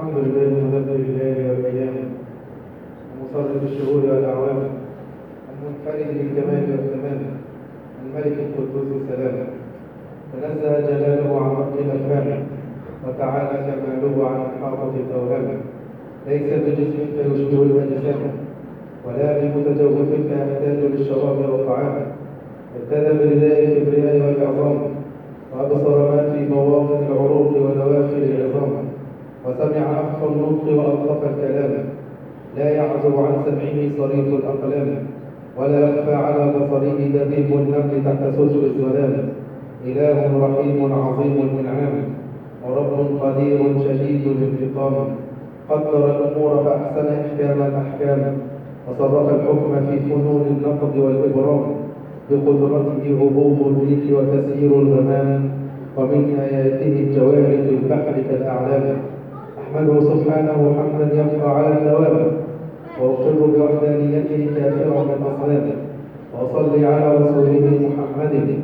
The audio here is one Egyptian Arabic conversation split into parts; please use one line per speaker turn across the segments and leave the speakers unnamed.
الحمد لله مدبر الليل والايام ومصرف الشهور والاعوام المنفرد بالكمال والتمام الملك القدوس السلام تنزه جلاله عن رب الافهام وتعالى كماله عن احاطه الاوهام ليس بجسم فيشبه الاجسام ولا بمتجوف فيحتاج للشراب والطعام ابتدى برداء الكبرياء والعظام وابصر ما في مواطن العروق ونوافل العظام وسمع أخف النطق وألطف الكلام لا يعزو عن سمعه صريف الأقلام ولا يخفى على بصره دبيب النمل تحت سجر الظلام إله رحيم عظيم الإنعام ورب قدير شديد الانتقام قدر الأمور فأحسن إحكام الأحكام وصرف الحكم في فنون النقد والإبرام بقدرته هبوط الريح وتسيير الغمام ومن آياته الجوارح في البحر كالأعلام أحمده سبحانه حمدا يبقى على الدوام وأقر بوحدانيته كافرا من أصنامه وأصلي على رسوله محمد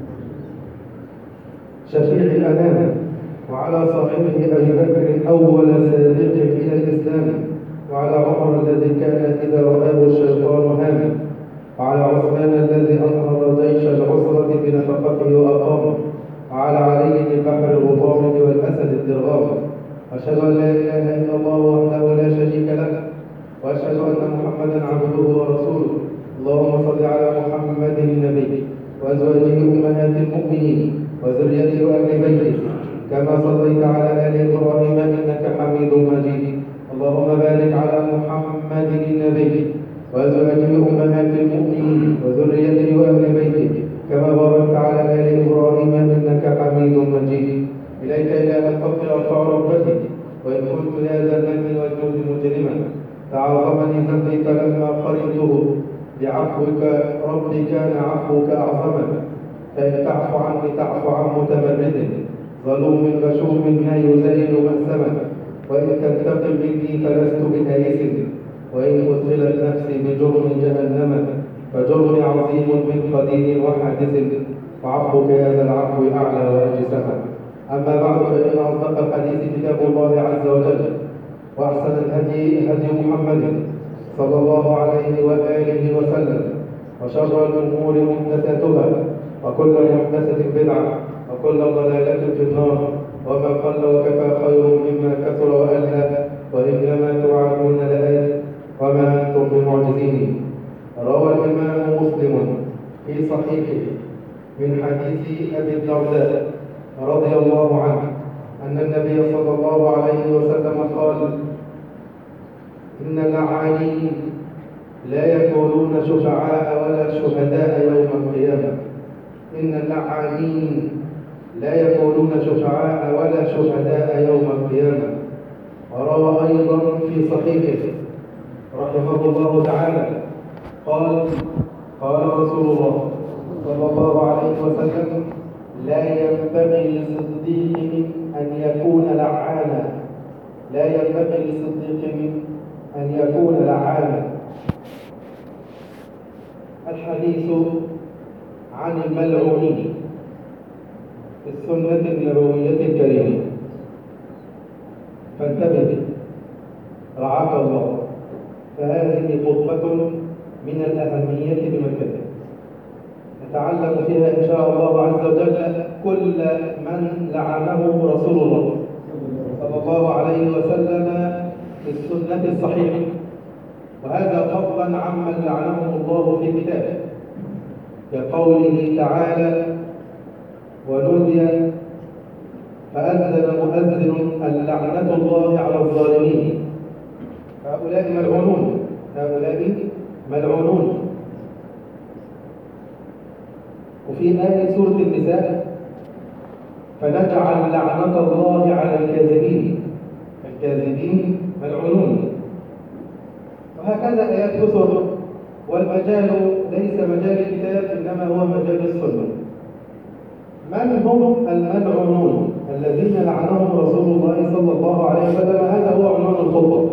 شفيع الأنام وعلى صاحبه أبي بكر أول سابق إلى الإسلام وعلى عمر الذي كان إذا رآه الشيطان هاما وعلى عثمان الذي أنهض جيش العسرة بنفقته وأقامه وعلى علي البحر الغطام والأسد الدرغام أشهد أن لا إله إلا الله وحده لا شريك له وأشهد أن محمدا عبده ورسوله اللهم صل على محمد النبي وأزواجه أمهات المؤمنين وذريته وأهل بيته كما صليت على آل إبراهيم إنك حميد مجيد اللهم بارك على محمد النبي وأزواجه أمهات المؤمنين وذريته وأهل بيته كما باركت على آل إبراهيم إنك حميد مجيد إليك إله الخلق أرفع ربتي وإن كنت يا ذا المن والجود مجرما تعاظمني ذنبي فلما قرنته بعفوك ربي كان عفوك أعظما فإن تعفو عني تعفو عن متمرد ظلوم غشوم لا يزين مأسما وإن تنتقم مني فلست بآيس وإن أدخلت نفسي بجرم جهنم فجرمي عظيم من قدير وحادث وعفوك يا ذا العفو أعلى وأجسما أما بعد فإن أصدق الحديث كتاب الله عز وجل وأحسن الهدي هدي محمد صلى الله عليه وآله وسلم وشر الأمور محدثاتها وكل محدثة بدعة وكل ضلالة في النار وما قل وكفى خير مما كثر وألهى وإنما توعدون لآت وما أنتم بمعجزين روى الإمام مسلم في صحيحه من حديث أبي الدرداء رضي الله عنه أن النبي صلى الله عليه وسلم قال إن اللعانين لا يكونون شفعاء ولا شهداء يوم القيامة إن اللعانين لا يكونون شفعاء ولا شهداء يوم القيامة وروى أيضا في صحيحه رحمه الله تعالى قال قال رسول الله صلى الله عليه وسلم لا ينبغي لصديق أن يكون لعانا لا ينبغي لصديق أن يكون لعانا الحديث عن الملعونين في السنة النبوية الكريمة فانتبه رعاك الله فهذه خطبة من الأهمية بمكة نتعلم فيها إن شاء الله عز وجل كل من لعنه رسول الله صلى الله عليه وسلم في السنة الصحيحة وهذا فضلا عمن لعنه الله في كتابه كقوله تعالى ونودي فأذن مؤذن اللعنة الله على الظالمين هؤلاء ملعونون هؤلاء ملعونون وفي آية سورة النساء فنجعل لعنة الله على الكاذبين الكاذبين ملعونون وهكذا آيات كثر والمجال ليس مجال الكتاب إنما هو مجال السنة من هم الملعونون الذين لعنهم رسول الله صلى الله عليه وسلم هذا هو عنوان الخطبة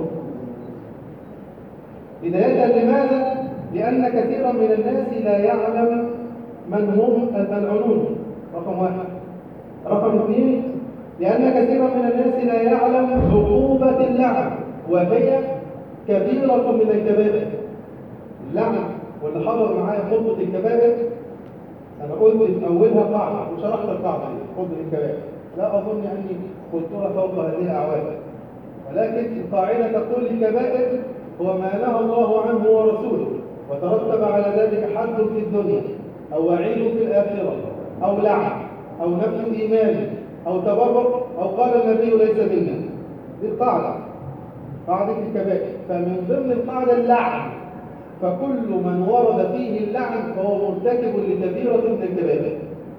بداية لماذا؟ لأن كثيرا من الناس لا يعلم من هم الملعونون رقم واحد رقم اثنين لأن كثيرا من الناس لا يعلم عقوبة اللعنة وهي كبيرة من الكبائر اللعنة واللي حضر معايا خطبة الكبائر أنا قلت في أولها قاعدة وشرحت القاعدة دي خطبة الكبائر لا أظن أني قلتها فوق هذه الأعوام ولكن القاعدة تقول الكبائر هو ما نهى الله عنه ورسوله وترتب على ذلك حد في الدنيا أو وعيد في الآخرة أو لعن أو نفي إيمان أو تبرك أو قال النبي ليس منا دي القاعدة قاعدة الكبائر فمن ضمن القاعدة اللعن فكل من ورد فيه اللعن فهو مرتكب لكبيرة من الكبائر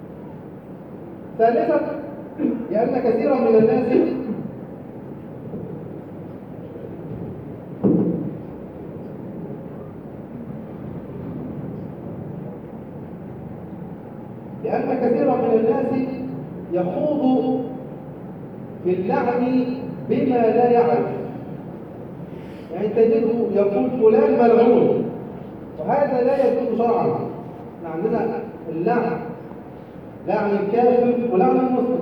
ثالثا لأن كثيرا من الناس لأن كثيرا من الناس يخوض في اللعن بما لا يعرف يعني تجده يقول فلان ملعون وهذا لا يجوز شرعا احنا عندنا اللعن لعن الكافر ولعن المسلم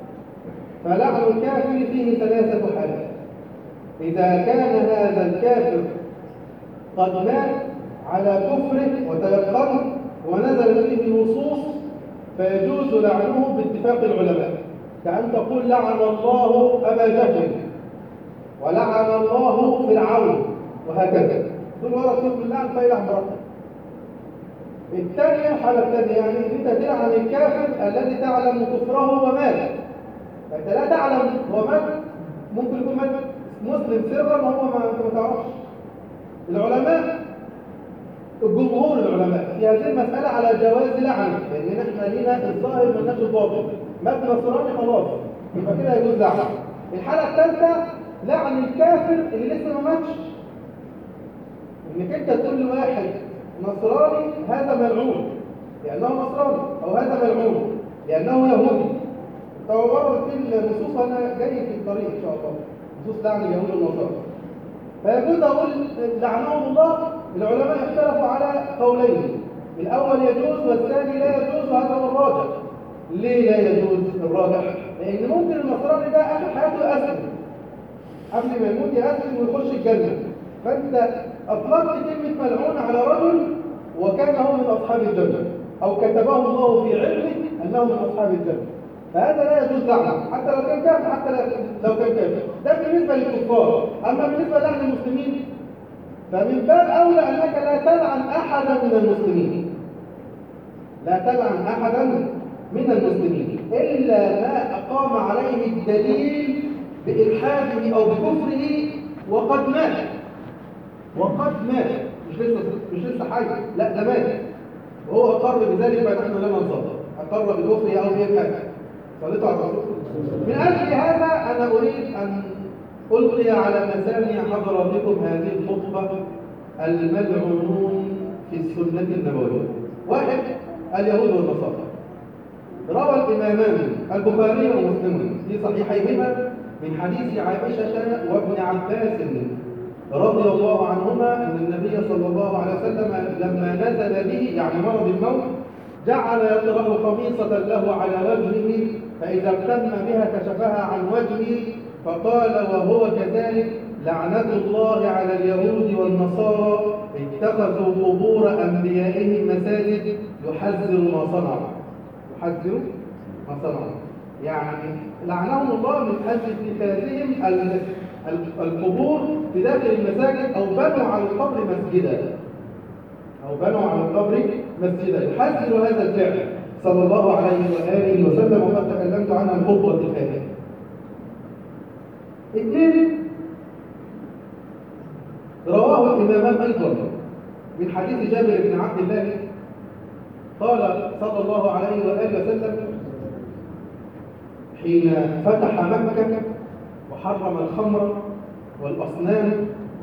فلعن الكافر فيه ثلاثة حالات إذا كان هذا الكافر قد مات على كفره وتيقن ونزل فيه النصوص فيجوز لعنه باتفاق العلماء كأن تقول لعن الله أبا جهل ولعن الله فرعون وهكذا دول ورد فيهم اللعن فيلعن بربه الثانية الحالة الثانية يعني انت تلعن الكافر الذي تعلم كفره ومات فانت لا تعلم هو مات ممكن يكون مات مسلم سرا وهو ما انت ما تعرفش العلماء الجمهور العلماء في هذه المسألة على جواز لعنه لأن احنا لينا الظاهر من نفس الباطل مات نصراني خلاص يبقى كده يجوز لعنه الحالة الثالثة لعن الكافر اللي لسه ما ماتش انك انت تقول لواحد نصراني هذا ملعون لانه نصراني او هذا ملعون لانه يهودي طبعا مرة في النصوص انا جاي في الطريق ان شاء الله نصوص لعن اليهود والنصارى فيجوز اقول لعنهم الله العلماء اختلفوا على قولين الاول يجوز والثاني لا يجوز وهذا هو الراجح ليه لا يجوز الراجح لان ممكن النصراني ده اخر حياته اسلم قبل ما يموت يأذن ويخش الجنة فأنت أطلقت كلمة ملعون على رجل وكان هو من أصحاب الجنة أو كتبه الله في علمه أنه من أصحاب الجنة فهذا لا يجوز لعنه حتى لو كان كافر حتى لو كان كافر ده بالنسبة للكفار أما بالنسبة لعن المسلمين فمن باب أولى أنك لا تلعن أحدا من المسلمين لا تلعن أحدا من المسلمين إلا ما أقام عليه الدليل بإلحاده أو بكفره وقد مات وقد مات مش لسه مش لسه حي لا ده مات وهو أقر بذلك فنحن لا ننصدر أقر بكفره أو بإلحاده صليتوا على الرسول من أجل هذا أنا أريد أن ألقي على مسامع حضراتكم هذه الخطبة الملعونون في السنة النبوية واحد اليهود والنصارى روى الإمامان البخاري ومسلم في صحيحيهما من حديث عائشة وابن عباس رضي الله عنهما أن النبي صلى الله عليه وسلم لما نزل به يعني مرض الموت جعل يطرح خميصة له على وجهه فإذا اغتم بها كشفها عن وجهه فقال وهو كذلك لعنة الله على اليهود والنصارى اتخذوا قبور أنبيائهم مساجد يحذر ما صنعوا يحذر ما صنعوا يعني لعنهم الله من أجل اتخاذهم القبور في داخل المساجد أو بنوا على القبر مسجدا أو بنوا على القبر مسجدا يحذر هذا الفعل صلى الله عليه وآله وسلم وقد تكلمت عنها الخطبة الفاتحة اثنين رواه الإمامان أيضا من حديث جابر بن عبد الله قال صلى الله عليه وآله وسلم حين فتح مكة وحرم الخمر والأصنام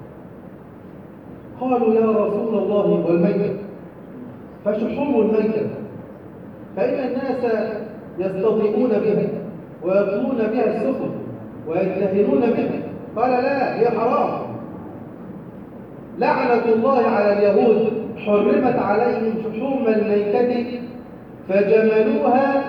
قالوا يا رسول الله والميتة فشحوم الميتة فإن الناس يستضيئون بها ويطلون بها السفن ويجتهلون بها قال لا هي حرام لعنة الله على اليهود حرمت عليهم شحوم الميتة فجملوها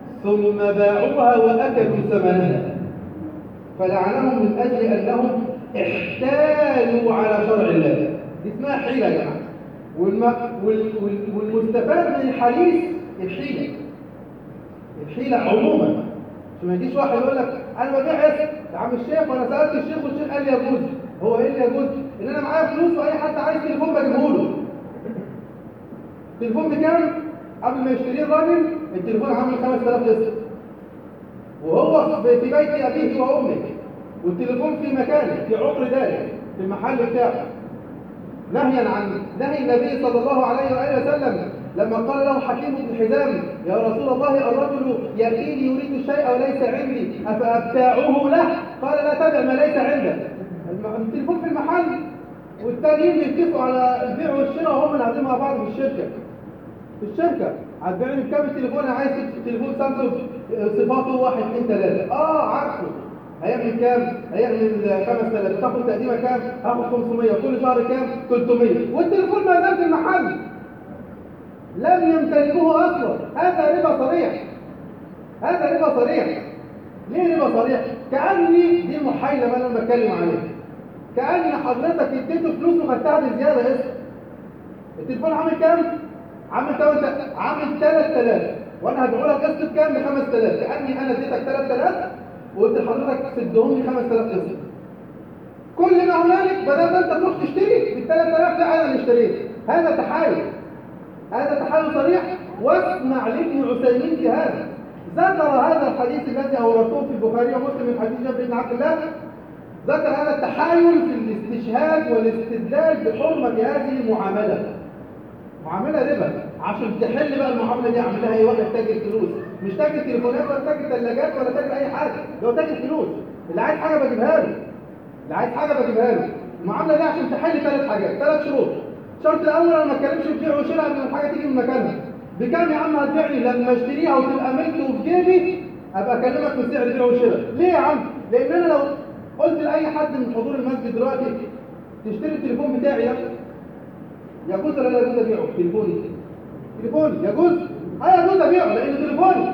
ثم باعوها وأكلوا ثمنها فلعنهم من أجل أنهم احتالوا على شرع الله دي اسمها حيلة يا جماعة والم... وال... وال... والمستفاد من الحديث الحيلة الحيلة عموما عشان ما يجيش واحد يقول لك انا ببيع اسم يا عم الشيخ وانا سالت الشيخ والشيخ قال لي يجوز هو ايه اللي يجوز ان انا معايا فلوس واي حد عايز تليفون بجيبه له التليفون بكام قبل ما يشتريه الراجل التليفون عامل 5000 قسط وهو في بيت ابيه وامه والتليفون في مكانه في عقر داره في المحل بتاعه نهيا عن نهي النبي صلى الله عليه واله وسلم لما قال له حكيم بن حزام يا رسول الله الرجل ياتيني يريد الشيء وليس عندي افابتاعه له قال لا تبع ما ليس عندك التليفون في المحل والتانيين بيتفقوا على البيع والشراء وهم اللي قاعدين مع بعض في الشركه في الشركه هتبيعني بكام التليفون انا عايز تليفون سامسونج صفاته 1 2 3 اه عارفه هيعمل كام؟ هيعمل 5000 تاخد تقديمه كام؟ هاخد 500 كل شهر كام؟ 300 والتليفون ما زال في المحل لم يمتلكوه اصلا هذا ربا صريح هذا ربا صريح ليه ربا صريح؟ كأني دي المحايلة اللي انا بتكلم عليها كأن حضرتك اديته فلوس وخدتها بزيادة اسم التليفون عامل كام؟ عامل كام عامل 3000 وانا هدعو لك قسط بكام؟ ب 5000 كأني انا اديتك 3000 وقلت لحضرتك سدهم لي 5000 قسط كل ما هنالك بدل ما انت تروح تشتري بال 3000 لا انا اللي اشتريت هذا تحايل هذا تحايل صريح واسمع لابن عثيمين في هذا ذكر هذا الحديث الذي اوردته في البخاري ومسلم من حديث جابر بن عبد الله ذكر هذا التحايل في الاستشهاد والاستدلال بحرمه هذه المعامله معامله ربا عشان تحل بقى المعامله دي اعمل لها ايه واحد تاجر فلوس مش تاجر تليفونات ولا تاجر ثلاجات ولا تاجر اي حاجه ده هو تاجر فلوس اللي عايز حاجه بجيبها له اللي عايز حاجه بجيبها له المعامله دي عشان تحل ثلاث حاجات ثلاث شروط الشرط الاول انا ما اتكلمش في بيع وشراء ان الحاجه تيجي من مكانها بكام يا عم هتبيعني لما اشتريها وتبقى ملكي وفي جيبي ابقى اكلمك في سعر البيع والشراء ليه يا عم لان انا لو قلت لاي حد من حضور المسجد دلوقتي تشتري التليفون بتاعي ده يجوز ولا لا يجوز ابيعه تليفوني تليفوني يجوز اه يجوز ابيعه لانه تليفوني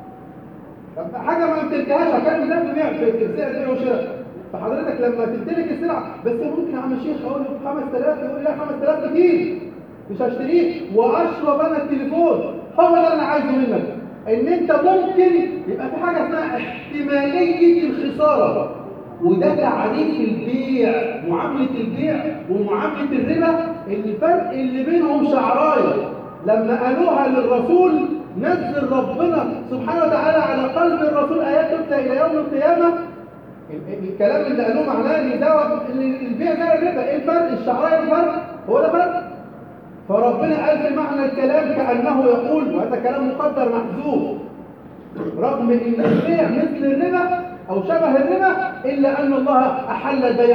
طب حاجه ما امتلكهاش هكلم ازاي في بيع في سعر البيع والشراء فحضرتك لما تمتلك السلعه بس ممكن يا عم الشيخ اقول له 5000 يقول لي لا 5000 كتير مش هشتريه واشرب انا التليفون هو ده اللي انا عايزه منك ان انت ممكن يبقى في حاجه اسمها احتماليه الخساره وده تعريف البيع معامله البيع ومعامله الربا الفرق اللي بينهم شعرايه لما قالوها للرسول نزل ربنا سبحانه وتعالى على قلب الرسول ايات تتلى الى يوم القيامه الكلام اللي قالوه معناه ان ده البيع ده الربا ايه الفرق الشعرايه الفرق هو ده فرق فربنا قال في معنى الكلام كانه يقول وهذا كلام مقدر محذوف رغم ان البيع مثل الربا او شبه الربا الا ان الله احل البيع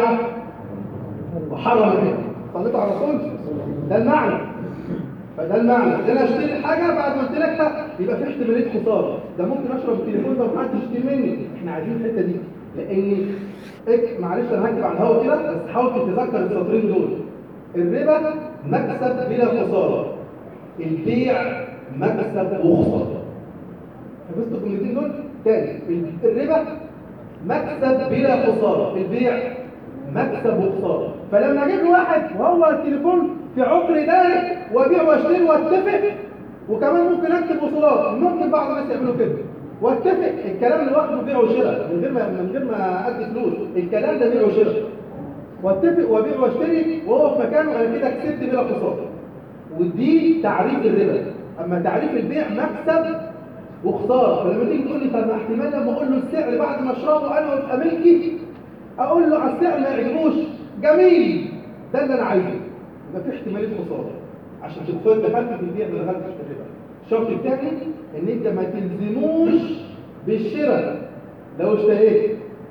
وحرم الربا صليت على الرسول ده المعنى فده المعنى ان انا اشتري حاجه بعد ما امتلكها يبقى في احتماليه خساره ده ممكن اشرب التليفون ده ومحدش يشتري مني احنا عايزين الحته دي لان إيه معلش انا هكتب على الهوا كده بس حاول تتذكر السطرين دول الربا مكسب بلا خساره البيع مكسب وخساره حفظتوا الجملتين دول تاني الربا مكسب بلا خساره البيع مكسب وخساره فلما اجيب له واحد وهو التليفون في عقر داري وابيع واشتري واتفق وكمان ممكن اكتب وصولات ممكن بعض الناس يعملوا كده واتفق الكلام لوحده بيع وشراء من غير ما من غير ما ادي فلوس الكلام ده بيع وشراء واتفق وابيع واشتري وهو في مكانه انا كده كسبت بلا خساره ودي تعريف الربا اما تعريف البيع مكسب وخساره فلما تيجي تقول لي طب احتمال لما اقول له السعر بعد ما اشربه انا وابقى ملكي اقول له على السعر ما يعجبوش جميل ده اللي انا عايزه يبقى في احتماليه خساره عشان تدخل دخلت في البيع ما دخلتش في الربا الشرط الثاني ان انت ما تلزموش بالشراء لو اشتريت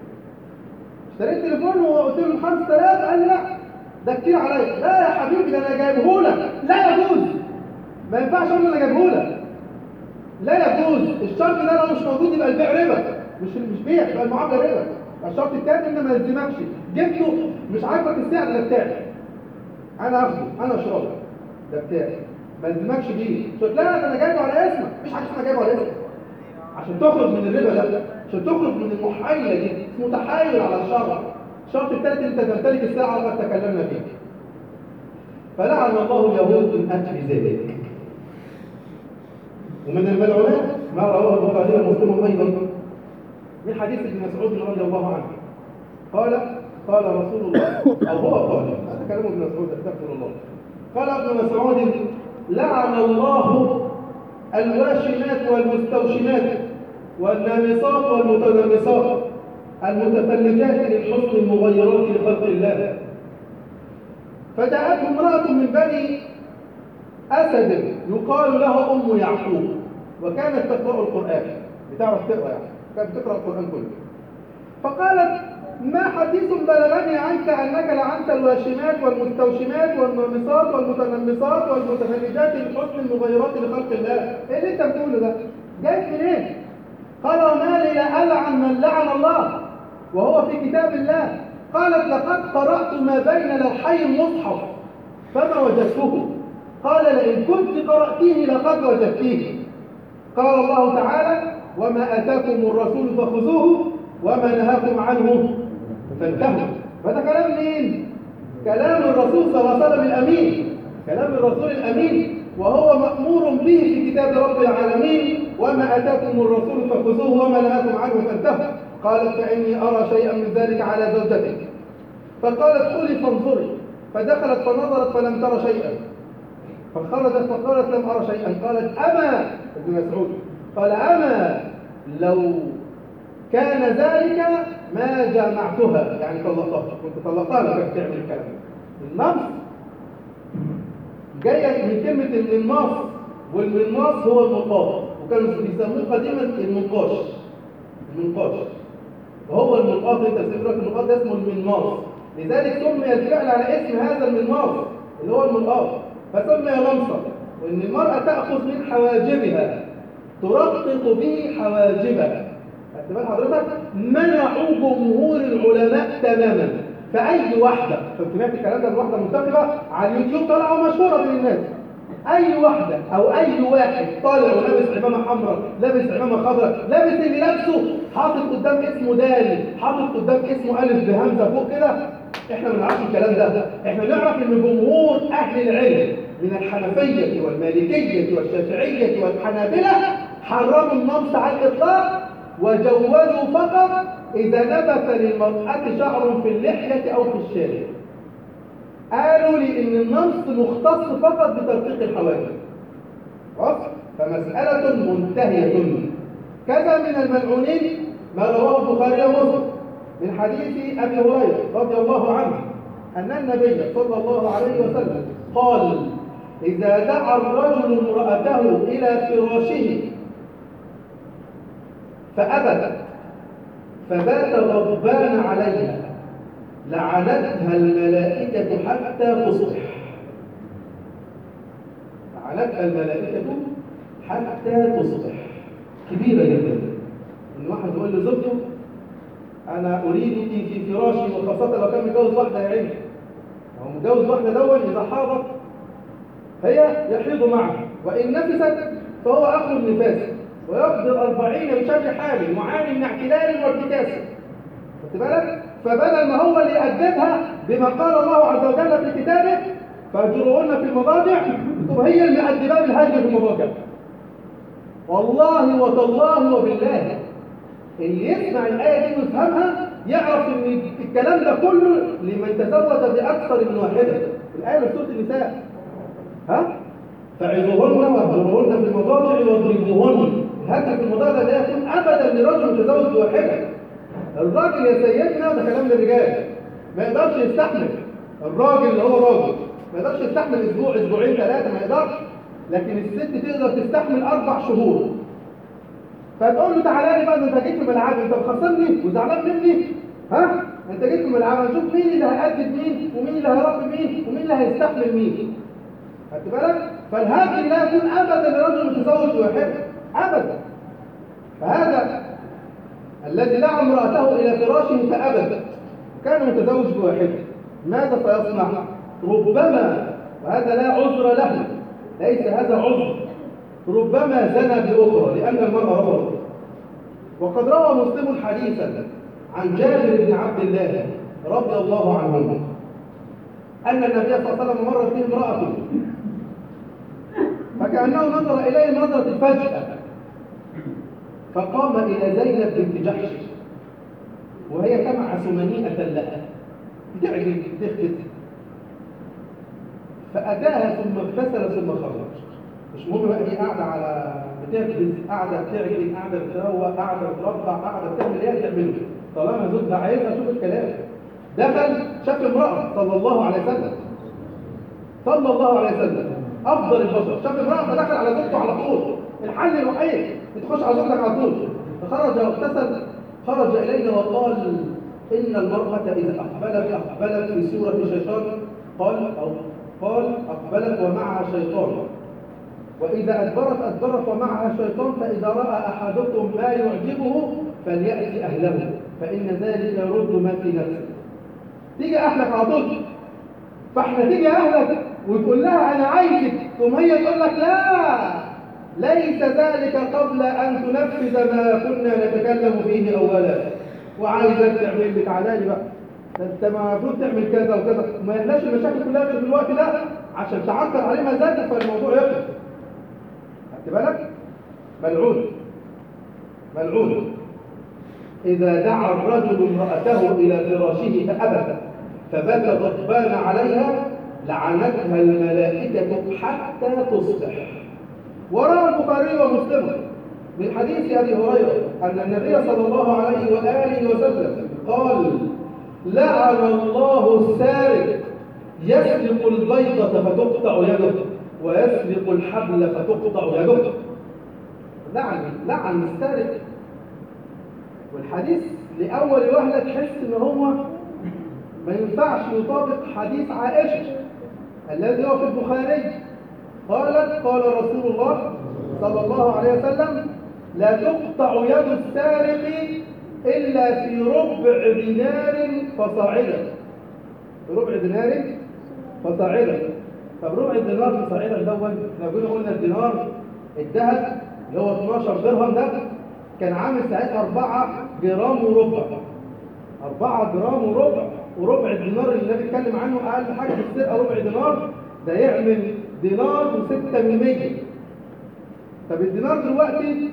اشتريت تليفون وقلت له 5000 قال لي لا ده كتير عليا لا يا حبيبي ده انا جايبه لك لا يجوز ما ينفعش اقول انا جايبه لك لا يجوز الشرط ده لو مش موجود يبقى البيع ربا مش مش بيع يبقى المعامله ربا الشرط الثاني ان ما يلزمكش جبته مش عاجبك السعر ده بتاعي انا اخده انا اشربه ده بتاعي ما يلزمكش بيه لا ده انا جايبه على اسمك مفيش حاجه اسمها جايبه على اسمك عشان تخرج من الربا ده عشان تخرج من المحايله دي اسمه تحايل على الشرع الشرط الثالث انت تمتلك الساعه وقد تكلمنا فيه فلعن الله اليهود من اجل ذلك ومن الملعونات ما رواه البخاري ومسلم ايضا من حديث ابن مسعود رضي الله عنه قال قال رسول الله او هو قال هذا كلام ابن مسعود استغفر الله قال ابن مسعود لعن الله الواشمات والمستوشمات والنامصات والمتنمصات المتفلجات للحسن المغيرات لخلق الله فجاءته امرأة من بني أسد يقال لها أم يعقوب وكانت تقرأ القرآن بتعرف تقرأ يعني كانت تقرأ القرآن كله فقالت ما حديث بلغني عنك أنك لعنت الواشمات والمستوشمات والنامصات والمتنمصات والمتفلجات للحسن المغيرات لخلق الله ايه اللي انت بتقوله ده جاي منين قال وما لي لا ألعن من لعن الله وهو في كتاب الله قالت لقد قرأت ما بين لوحي المصحف فما وجدته قال لئن كنت قرأتيه لقد وجدتيه قال الله تعالى وما آتاكم الرسول فخذوه وما نهاكم عنه فانتهوا فده كلام مين؟ كلام الرسول صلى الله عليه وسلم الأمين كلام الرسول الأمين وهو مأمور به في كتاب رب العالمين وما أتاكم الرسول فخذوه وما نهاكم عنه فانتهوا قالت فإني أرى شيئا من ذلك على زوجتك فقالت ادخلي فانظري فدخلت فنظرت فلم تر شيئا فخرجت فقالت لم أرى شيئا قالت أما ابن مسعود قال أما لو كان ذلك ما جامعتها يعني طلقتها كنت طلقتها لو كانت تعمل الكلام النص جايه من كلمه المنماص والمنماص هو المنقاط وكانوا بيسموه قديما المنقاش المنقاش وهو المنقاط انت بتقول لك المنقاط ده اسمه المنماص لذلك سمي الفعل على اسم هذا المنماص اللي هو المنقاط فسمي لمصا وان المراه تاخذ من حواجبها ترقق به حواجبها خدت بال حضرتك منعوا جمهور العلماء تماما فأي واحدة سمعت الكلام ده من واحدة منتخبة على اليوتيوب طالعة ومشهورة بين الناس أي واحدة أو أي واحد طالع ولابس عمامة حمراء لابس عمامة خضراء لابس اللي لابسه حاطط قدام اسمه دال حاطط قدام اسمه ألف بهمزة فوق كده احنا ما نعرفش الكلام ده احنا نعرف ان جمهور اهل العلم من الحنفية والمالكية والشافعية والحنابلة حرموا النمص على الاطلاق وجوزوا فقط إذا نبت للمرأة شعر في اللحية أو في الشارع قالوا لي إن النمص مختص فقط بترقيق الحواجب خلاص فمسألة منتهية كذا من الملعونين ما رواه البخاري ومسلم من حديث أبي هريرة رضي الله عنه أن النبي صلى الله عليه وسلم قال إذا دعا الرجل امرأته إلى فراشه فأبت فبات غضبان عليها لعنتها الملائكة حتى تصبح لعنتها الملائكة حتى تصبح كبيرة جدا إن واحد يقول لزوجته أنا أريدك في فراشي وخاصة لو كان متجوز واحدة يا عيني هو متجوز واحدة دول إذا حاضت هي يحيض معه وإن نفست فهو أخو النفاس ويقضي الأربعين بشر حال معاني من اعتلال وارتكاس خدت بالك فبدل ما هو اللي يأدبها بما قال الله عز وجل في كتابه فاهجروهن في المضاجع تبقى هي اللي مأدباه بالهجر في المضاجع والله وتالله وبالله اللي يسمع الآية دي ويفهمها يعرف ان الكلام ده كله لمن تزوج بأكثر من واحدة الآية من سورة النساء ها فعظوهن واهجروهن في المضاجع واضربوهن الهجر في المضاجع لا يكون ابدا لرجل متزوج بواحده الراجل يا سيدنا ده كلام للرجال ما يقدرش يستحمل الراجل اللي هو راجل ما يقدرش يستحمل اسبوع اسبوعين ثلاثه ما يقدرش لكن الست تقدر تستحمل اربع شهور فتقول له تعالى لي بقى انت جيت في ملعبي انت مخسرني وزعلان مني ها انت جيت في ملعبي نشوف مين اللي هيأدب مين ومين اللي هيربي مين ومين اللي هيستحمل مين خدت بالك فالهاجر لا يكون ابدا لرجل متزوج بواحده ابدا فهذا الذي دعا امراته الى فراشه فابت كان متزوج بواحده ماذا سيصنع ربما وهذا لا عذر له ليس هذا عذر ربما زنى باخرى لان المراه رفضت وقد روى مسلم حديثا عن جابر بن عبد الله رضي الله عنهما أن النبي صلى الله عليه وسلم مرت به امرأة فكأنه نظر إليه نظرة الفجأة فقام إلى زينب بنت جحش وهي تبعث منيئة لها تعجب تخبز فأتاها ثم اغتسل ثم خرج مش مهم بقى هي قاعدة على بتخبز قاعدة بتعجن قاعدة بتروق قاعدة بتربع قاعدة بتعمل ايه تعمله طالما زوجها عايزها شوف الكلام دخل شاف امرأة صلى الله عليه وسلم صلى الله عليه وسلم أفضل البشر شاف امرأة فدخل على زوجته على طول الحل الوحيد بتخش على زوجتك على طول فخرج واغتسل خرج إلينا وقال إن المرأة إذا أقبلت أقبلت في سورة شيطان قال أو قال أقبلت ومعها شيطان وإذا أدبرت أدبرت ومعها شيطان فإذا رأى أحدكم ما يعجبه فليأتي أهله فإن ذلك يرد ما في نفسه تيجي أهلك على طول فإحنا تيجي أهلك وتقول لها أنا عايزك ثم هي تقول لك لا ليس ذلك قبل أن تنفذ ما كنا نتكلم فيه أولا وعايزك تعمل لي تعالى لي بقى ده انت المفروض تعمل كذا وكذا ما يهلاش المشاكل كلها غير في الوقت ده عشان تعكر عليه مزاجك فالموضوع يخلص خدت بالك ملعون ملعون إذا دعا الرجل امرأته إلى فراشه فأبت فبات غضبان عليها لعنتها الملائكة حتى تصبح وروى البخاري ومسلم من حديث أبي هريرة أن النبي صلى الله عليه وآله وسلم قال لعن الله السارق يسرق البيضة فتقطع يده ويسرق الحبل فتقطع يده لعن لعن السارق والحديث لأول وهلة تحس إن هو ما ينفعش يطابق حديث عائشة الذي هو في البخاري قالت قال رسول الله صلى الله عليه وسلم لا تقطع يد السارق إلا في ربع دينار فصاعدا في ربع دينار فصاعدا طب ربع الدينار فصاعدا الأول لو كنا قلنا الدينار الذهب اللي هو 12 درهم ده كان عامل ساعتها 4 جرام وربع 4 جرام وربع وربع الدينار اللي النبي اتكلم عنه اقل حاجه في السرقه ربع دينار ده يعمل دينار و6 من 100 طب الدينار دلوقتي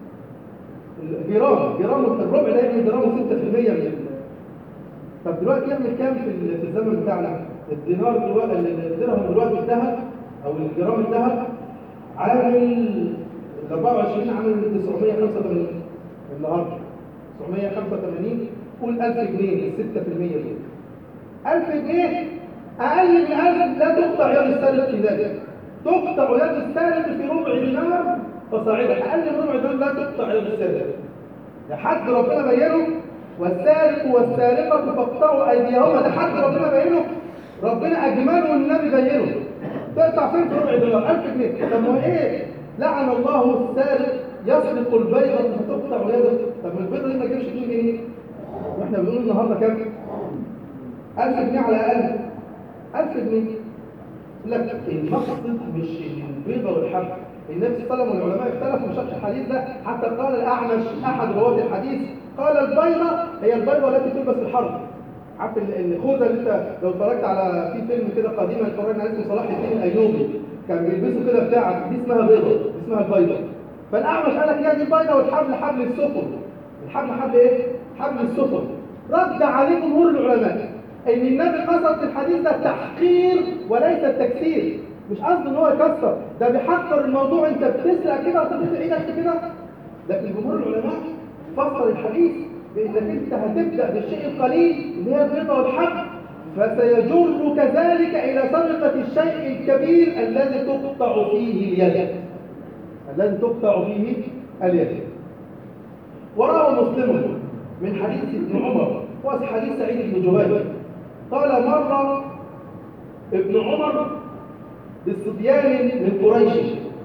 جرام جرام الربع ده يعمل جرام و6% من طب دلوقتي يعمل كام في في الزمن بتاعنا الدينار دلوقتي الدرهم دلوقتي الذهب او الجرام الذهب عامل ال 24 عامل 985 النهارده 985 قول 1000 جنيه ال 6% دول 1000 جنيه اقل من 1000 لا تقطع يد السارق في ذلك تقطع يد السارق في ربع دينار فصاعدا اقل من ربع دينار لا تقطع يد السارق لحد ربنا بينه والسارق والسارقه فاقطعوا ايديهما لحد ربنا بينه ربنا اجمله والنبي بينه تقطع فين في ربع دينار 1000 جنيه طب ما ايه لعن الله السارق يسرق البيضة فتقطع يده طب البيضة دي ما تجيبش 2 جنيه واحنا بنقول النهارده كام 1000 جنيه على الاقل 1000 جنيه لك المقصد مش البيضة والحب النبي صلى الله عليه وسلم والعلماء اختلفوا في شرح الحديث ده حتى قال الاعمش احد رواه الحديث قال البيضة هي البيضة التي تلبس في الحرب عارف الخوذه اللي انت لو اتفرجت على في فيلم كده قديما اتفرجنا عليه اسمه صلاح الدين الايوبي كان بيلبسوا كده بتاع دي اسمها بيضه دي اسمها البيضه فالاعمش قال لك يا دي البيضه والحبل حبل السفن الحبل حبل ايه حبل السفن رد عليه جمهور العلماء ان النبي قصد في الحديث ده التحقير وليس التكسير مش قصده ان هو يكسر ده بيحقر الموضوع انت بتسرق كده وتبص ايدك كده لكن جمهور العلماء فسر الحديث بانك انت هتبدا بالشيء القليل اللي هي البيضه والحب فسيجر كذلك الى سرقه الشيء الكبير الذي تقطع فيه اليد الذي تقطع فيه اليد وروى مسلم من حديث ابن عمر وحديث سعيد بن جبير قال مر ابن عمر بالصبيان من قريش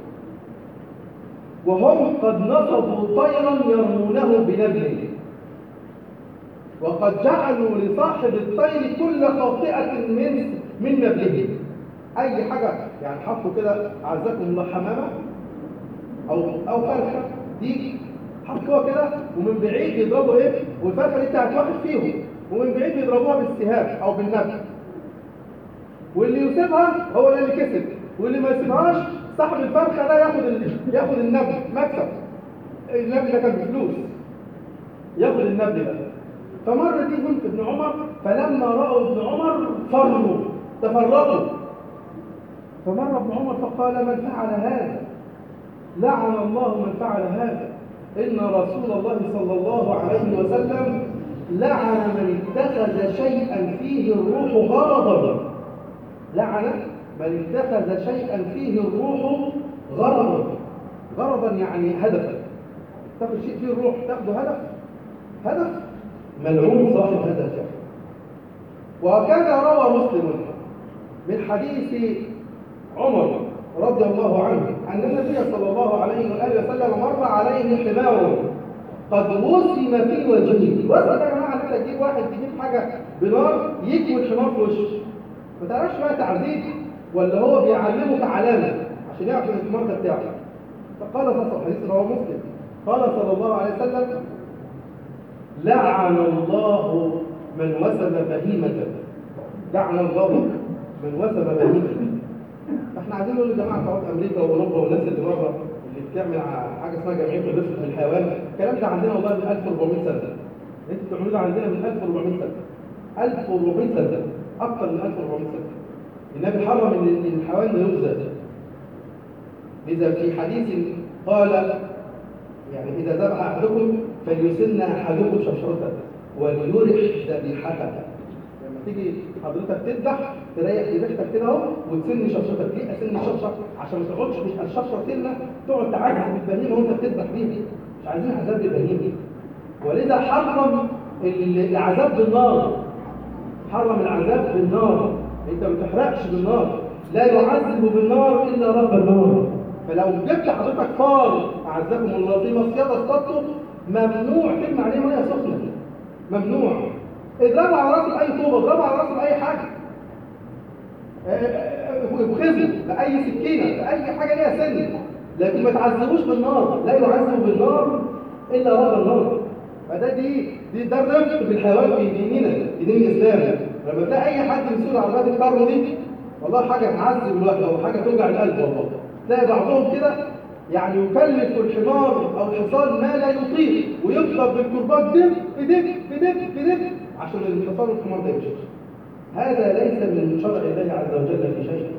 وهم قد نصبوا طيرا يرمونه بنبله وقد جعلوا لصاحب الطير كل خاطئة من من نبله أي حاجة يعني حطوا كده أعزكم الله حمامة أو أو فرخة دي حطوها كده ومن بعيد يضربوا إيه والفرخة دي بتاعت واحد فيهم ومن بعيد بيضربوها بالسهام او بالنبل واللي يسيبها هو ده اللي كسب واللي ما يسيبهاش صاحب الفرخه ده ياخد ال... ياخد النبل مكسب النبل ده كان بفلوس ياخد النبل ده فمر دي بنت ابن عمر فلما راوا ابن عمر فروا تفرقوا فمر ابن عمر فقال من فعل هذا لعن الله من فعل هذا إن رسول الله صلى الله عليه وسلم لعن من اتخذ شيئا فيه الروح غرضا لعن من اتخذ شيئا فيه الروح غرضا غرضا يعني هدفا تاخذ شيء فيه الروح تاخذه هدف هدف ملعون صاحب هدف وكذا روى مسلم من حديث عمر رضي الله عنه أن النبي صلى الله عليه وآله وسلم مر عليه حمار قد وسم في وجهه وسم يا جماعة انت تجيب واحد تجيب حاجة بنار يكوي الحمار في وشه ما تعرفش بقى تعذيب ولا هو بيعلمك علامة عشان يعرف ان الحمار ده بتاعه فقال صلى الله عليه وسلم رواه مسلم قال صلى الله عليه وسلم لعن الله من وسم بهيمة لعن الله من وسم بهيمة احنا عايزين نقول لجماعه بتوع امريكا واوروبا والناس اللي بره اللي بتعمل حاجه اسمها جمعيه الرفق الحيوان الكلام ده عندنا والله من 1400 سنه انتوا بتعملوه ده عندنا من 1400 سنه 1400 سنه اكثر من 1400 سنه النبي حرم ان الحيوان ده يؤذى لذا في حديث قال يعني اذا ذبح احدكم فليسن احدكم شفرته وليرح ذبيحته لما تيجي حضرتك تذبح تريح ذبيحتك كده اهو وتسن شفشتك ليه اسن الشفشه عشان ما تقعدش مش الشفشه سنه تقعد تعذب البهيمه وانت بتذبح بيها مش عايزين عذاب البهيمه ولذا حرم العذاب بالنار حرم العذاب بالنار انت ما تحرقش بالنار لا يعذب بالنار الا رب النار فلو جبت حضرتك فار اعزكم الله في مصيده اصطادته ممنوع ترمي عليه ميه سخنه ممنوع اضربه على راسه باي طوبه اضربه على راسه باي حاجه وخذه باي سكينه باي حاجه ليها سن لكن ما تعذبوش بالنار لا يعذب بالنار الا رب النار فده دي دي ده الرفق بالحيوان في ديننا في دين الاسلام لما تلاقي اي حد مسؤول عن عربيات الكارو دي والله حاجه تعذب الواحد او حاجه توجع القلب والله تلاقي بعضهم كده يعني يكلف الحمار او الحصان ما لا يطيق ويطلب بالكرباج دب بدب بدب بدب عشان الحصان والحمار ده يمشي هذا ليس من شرع الله عز وجل في شيء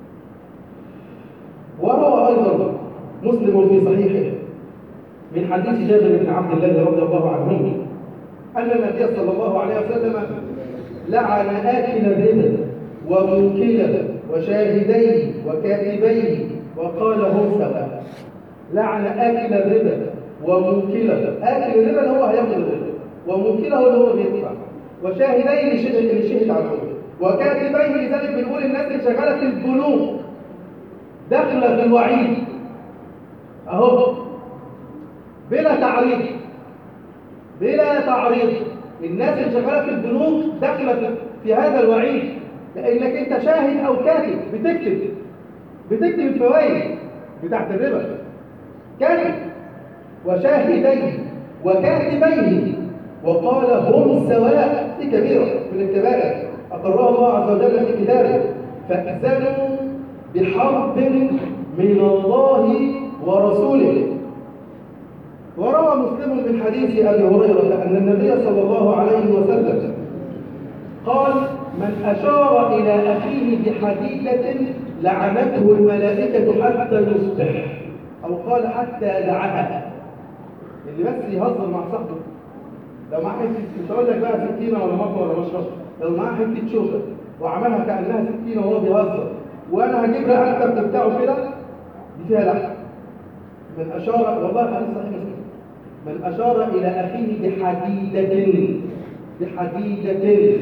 وروى ايضا مسلم في صحيحه من حديث جابر بن عبد الله رضي الله عنه ان النبي صلى الله عليه وسلم لعن آكل الربا وموكله وشاهديه وكاتبيه وقال هم سواء لعن آكل الربا وموكله آكل الربا اللي هو هياخد الربا وموكله اللي هو بيدفع وشاهديه اللي شهد اللي شهد عنه وكاتبيه لذلك بنقول الناس اللي شغاله في البنوك داخله في الوعيد اهو بلا تعريض بلا تعريض الناس اللي شغاله في البنوك داخله في هذا الوعيد لانك انت شاهد او كاتب بتكتب بتكتب الفوائد بتاعت الربا كاتب وشاهديه وكاتبيه وقال هم سواء في كبيرة من الكبائر أقرها الله عز وجل في كتابه فأذنوا بحرب من الله ورسوله وروى مسلم من حديث أبي هريرة أن النبي صلى الله عليه وسلم قال من أشار إلى أخيه بحديدة لعنته الملائكة حتى يصبح أو قال حتى دعاها اللي بس يهزر مع صاحبه لو معاه حته مش هقول لك بقى سكينه ولا مطوه ولا مشرط لو معاه حته شوكه وعملها كانها سكينه وهو بيهزر وانا هجيب رقبتك بتاعه كده دي فيها لحم من اشار والله الحديث صحيح مسلم من اشار الى اخيه بحديده بحديده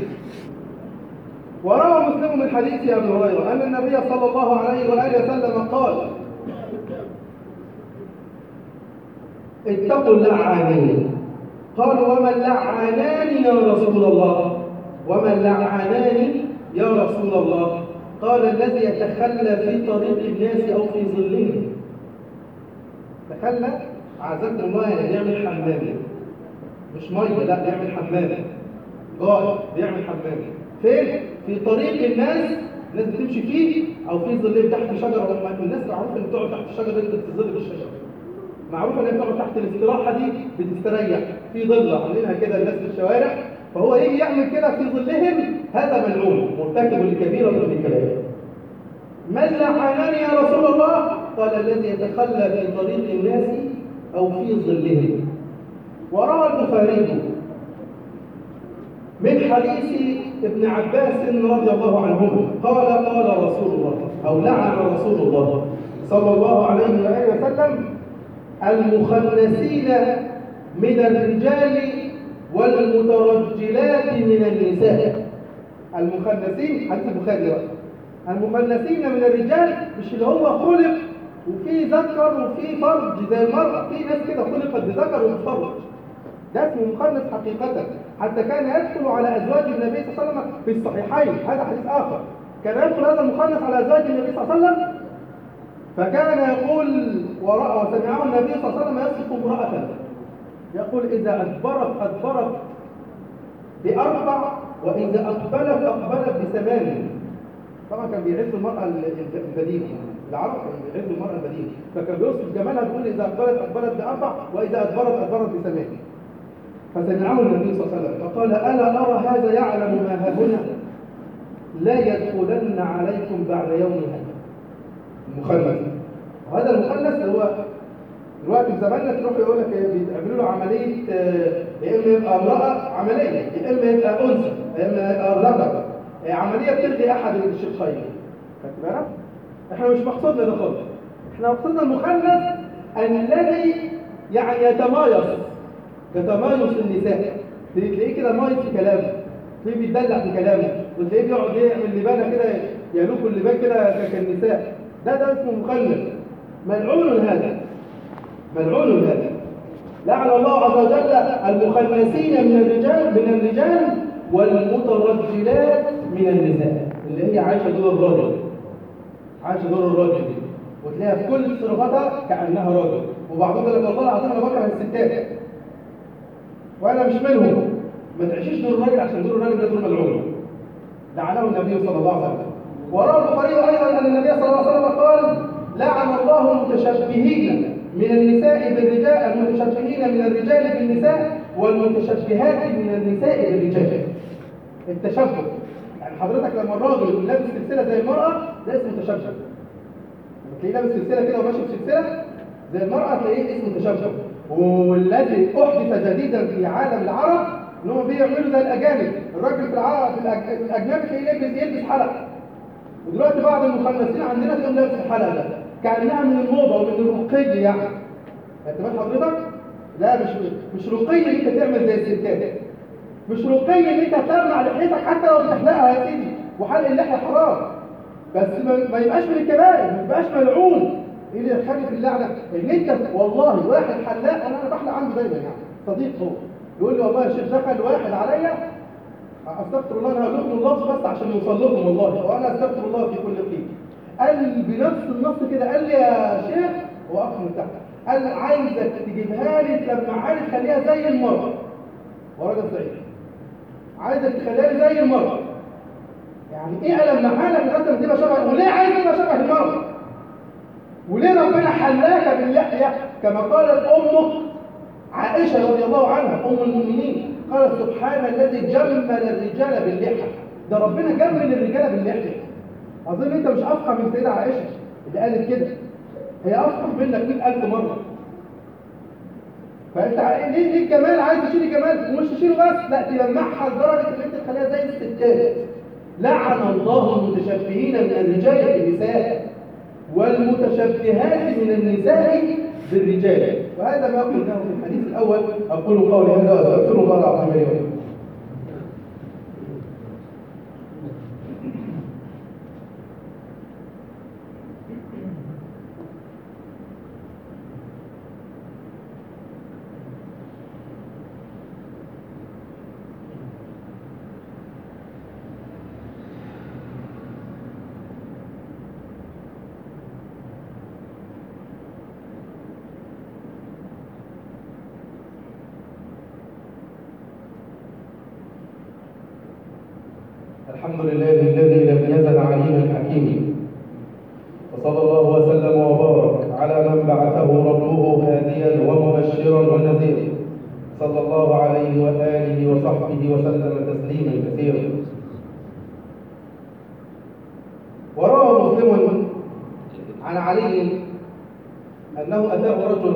وروى مسلم من حديث ابي هريره ان النبي صلى الله عليه واله وسلم قال اتقوا اللعانين قالوا وما اللعانان يا رسول الله وما اللعانان يا رسول الله قال الذي يتخلى في طريق الناس او في ظلهم تخلى عزكم الله يعني يعمل حمام مش ميه لا يعمل حمام قائد بيعمل حمام فين في طريق الناس الناس بتمشي فيه او في ظلين تحت شجره هم الناس معروف ان بتقعد تحت الشجره دي بتظل بالشجره معروف ان هي بتقعد تحت الاستراحه دي بتستريح في ظله عاملينها كده الناس في الشوارع فهو يجي يعمل كده في ظلهم هذا ملعون مرتكب لكبيره من الكبائر من لعنني يا رسول الله قال الذي يتخلى في طريق الناس او في ظلهم وروى البخاري من حديث ابن عباس رضي الله عنهما قال قال رسول الله او لعن رسول الله صلى الله عليه واله وسلم المخنثين من الرجال والمترجلات من النساء المخنثين حديث البخاري بقى المخنثين من الرجال مش اللي هو خلق وفي ذكر وفي فرج زي المرأة في ناس كده خلقت بذكر وبفرج ده اسمه مخنث حقيقة حتى كان يدخل على أزواج النبي صلى الله عليه وسلم في الصحيحين هذا حديث آخر كان يدخل هذا المخنث على أزواج النبي صلى الله عليه وسلم فكان يقول وراء وسمعه النبي صلى الله عليه وسلم يصف امرأة يقول إذا أدبرت أدبرت بأربع وإذا أقبلت أقبلت بثمان طبعا كان بيعز المرأة البديهة العرب كان بيعز المرأة البديهة فكان بيوصف جمالها بيقول إذا أقبلت أقبلت بأربع وإذا أدبرت أدبرت بثمان فسمعه النبي صلى الله عليه وسلم فقال ألا أرى هذا يعلم ما ها هنا لا يدخلن عليكم بعد يوم هذا المخنث وهذا المخنث هو دلوقتي في زماننا تروح يقول لك بيعملوا له عمليه يا اما يبقى امراه عمليه يا اما يبقى انثى يا اما يبقى ذكر عمليه بتلغي احد الشقين خدت بالك؟ احنا مش مقصودنا ده خالص احنا مقصودنا المخنث الذي يعني يتمايز كتمايز النساء تلاقيه كده مايز في كلامه تلاقيه بيتدلع في كلامه وتلاقيه بيقعد يعمل لبانه كده يلوك اللبان كده كالنساء ده ده اسمه مخنث ملعون هذا ملعون هذا لعن الله عز وجل المخنثين من الرجال من الرجال والمترجلات من النساء اللي هي عايشه دور الراجل عايشه دور الراجل دي وتلاقيها في كل تصرفاتها كانها راجل وبعضهم يقول لك والله العظيم انا بكره الستات وانا مش منهم ما تعيشيش دور الراجل عشان دور الراجل ده دور ملعون لعنه النبي صلى الله عليه وسلم وروى البخاري ايضا ان النبي صلى الله عليه وسلم قال لعن الله المتشبهين من النساء بالرجال المتشبهين من الرجال بالنساء والمتشبهات من النساء بالرجال التشبه يعني حضرتك لما الراجل يكون لابس سلسله زي المراه ده اسمه تشبه لما تلاقيه لابس سلسله كده وماشي بسلسله زي المراه تلاقيه اسمه تشبه والذي احدث جديدا في عالم العرب ان هم بيعملوا زي الاجانب الراجل في العرب في الأج- الاجنبي تلاقيه يلبس يلبس حلق ودلوقتي بعض المخنثين عندنا تلاقيهم لابس الحلقه ده كانها من الموضه ومن الرقي يعني انت بال حضرتك لا مش مش رقي ان انت تعمل زي الستات مش رقي ان انت تمنع لحيتك حتى لو بتحلقها يا سيدي وحلق اللحيه حرام بس ما, ما يبقاش من الكبائر ما يبقاش ملعون ايه اللي يدخلني في اللعنه ان انت والله واحد حلاق انا انا بحلق عنده دايما يعني صديق هو يقول لي والله يا شيخ دخل واحد عليا استغفر الله انا هقول لكم اللفظ بس عشان يوصل لكم والله وانا استغفر الله في كل حين قال لي بنفس النص كده قال لي يا شيخ هو اخ من تحت قال لي عايزك تجيبها لي تلمعها لي تخليها زي المرأة وراجل ضعيف عايزك تخليها لي زي المرأة يعني ايه المعها لك لغايه ما تبقى شبه وليه عايز تبقى شبه المرأة وليه ربنا حلاك باللحية كما قالت امك عائشة رضي الله عنها ام المؤمنين قالت سبحان الذي جمل الرجال باللحية ده ربنا جمل الرجال باللحية اظن انت مش افقه من سيدة عائشة اللي قالت كده هي افقه منك 100000 مرة فانت عاي- ليه ليه الجمال عايز تشيل الجمال ومش تشيله بس لا تلمعها لدرجه ان انت تخليها زي الستات لعن الله المتشبهين من الرجال بالنساء والمتشبهات من النساء بالرجال وهذا ما قلناه في الحديث الاول اقول قولي هذا واستغفر الله العظيم لي ولكم الحمد لله الذي لم يزل عليما حكيما وصلى الله وسلم وبارك على من بعثه ربه هاديا ومبشرا ونذيرا صلى الله عليه واله وصحبه وسلم تسليما كثيرا وروى مسلم عن علي انه اتاه رجل